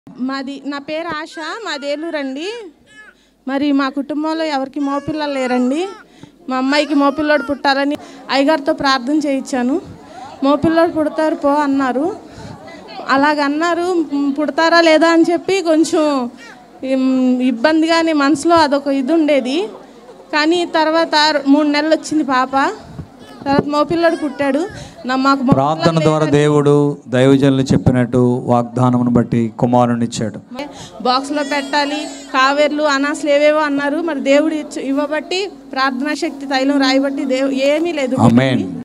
మాది నా పేరు ఆశ మాది ఏలూరండి మరి మా కుటుంబంలో ఎవరికి మోపిల్లలు లేరండి మా అమ్మాయికి మోపిల్లోడు పుట్టాలని అయ్యగారితో ప్రార్థన చేయించాను మోపిల్లోడు పుడతారు పో అన్నారు అలాగ అన్నారు మ్, పుడతారా లేదా అని చెప్పి కొంచెం ఇమ్, ఇబ్బందిగానే మనసులో అదొక ఇది ఉండేది కానీ తర్వాత మూడు నెలలు వచ్చింది పాప తర్వాత మోపిల్లోడు పుట్టాడు నా మాకు మగ ప్రార్థన ద్వారా దేవుడు దైవజనులు చెప్పినట్టు వాగ్దానమును బట్టి కుమారుని ఇచ్చాడు బాక్స్లో పెట్టాలి కావేర్లు అనాసలు ఏవేవో అన్నారు మరి దేవుడు ఇచ్చ- ఇవ్వబట్టి ప్రార్థనా శక్తి తైలం రాయబట్టి దేవు ఏమీ లేదు ఆమేన్